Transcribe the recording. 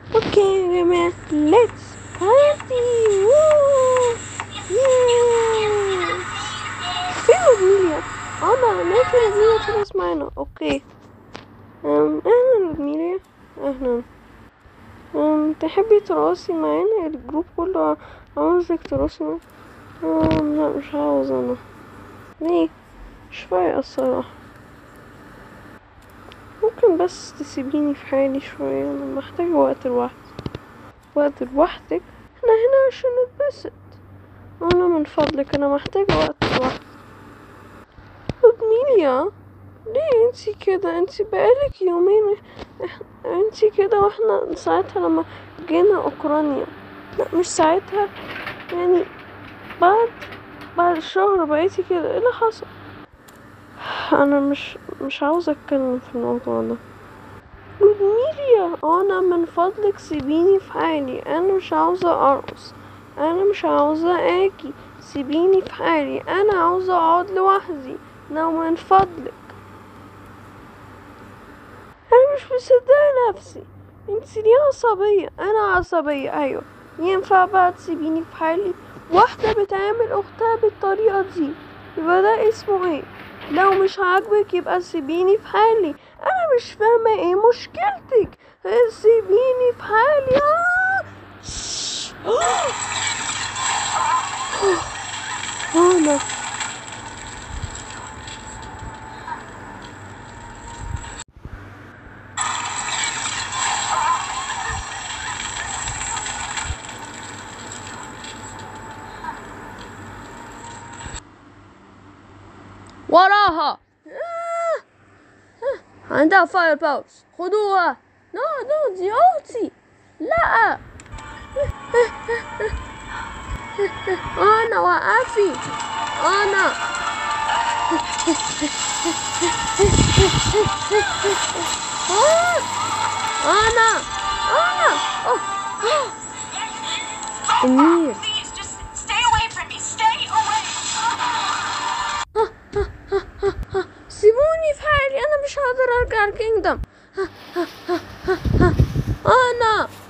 اوكي يا جماعة ليتس بارتي فين لودميليا انا ناسي لودميليا خلاص معانا اوكي أم، اهلا لودميليا اهلا أم، تحبي ترقصي معانا الجروب كله عاوزك ترقصي معانا أم، لا مش عاوز انا ليه مش فايقة الصراحة ممكن بس تسيبيني في حالي شوية أنا محتاجة وقت لوحدي وقت لوحدك احنا هنا عشان نتبسط أنا من فضلك أنا محتاجة وقت لوحدي ميليا ليه انتي كده انتي بقالك يومين إح- انتي كده واحنا ساعتها لما جينا اوكرانيا لا مش ساعتها يعني بعد بعد شهر بقيتي كده ايه اللي حصل انا مش مش عاوزة اتكلم في الموضوع ده ميليا انا من فضلك سيبيني في حالي انا مش عاوزة ارقص انا مش عاوزة اجي سيبيني في حالي انا عاوزة اقعد لوحدي لو من فضلك انا مش مصدقة نفسي انت ليه عصبية انا عصبية ايوه ينفع بقى تسيبيني في حالي واحدة بتعامل اختها بالطريقة دي يبقى ده اسمه ايه لو مش عاجبك يبقى سيبيني في حالي انا مش فاهمة ايه مشكلتك سيبيني في حالي آه. شش. انا وراها عندها فاير باوز خدوها نو نو دي اختي لا انا وقفي انا آه، انا انا أوه، أوه. النير Please, just stay away from me. Stay away. سيبوني في حالي انا مش هقدر ارجع الكينجدم انا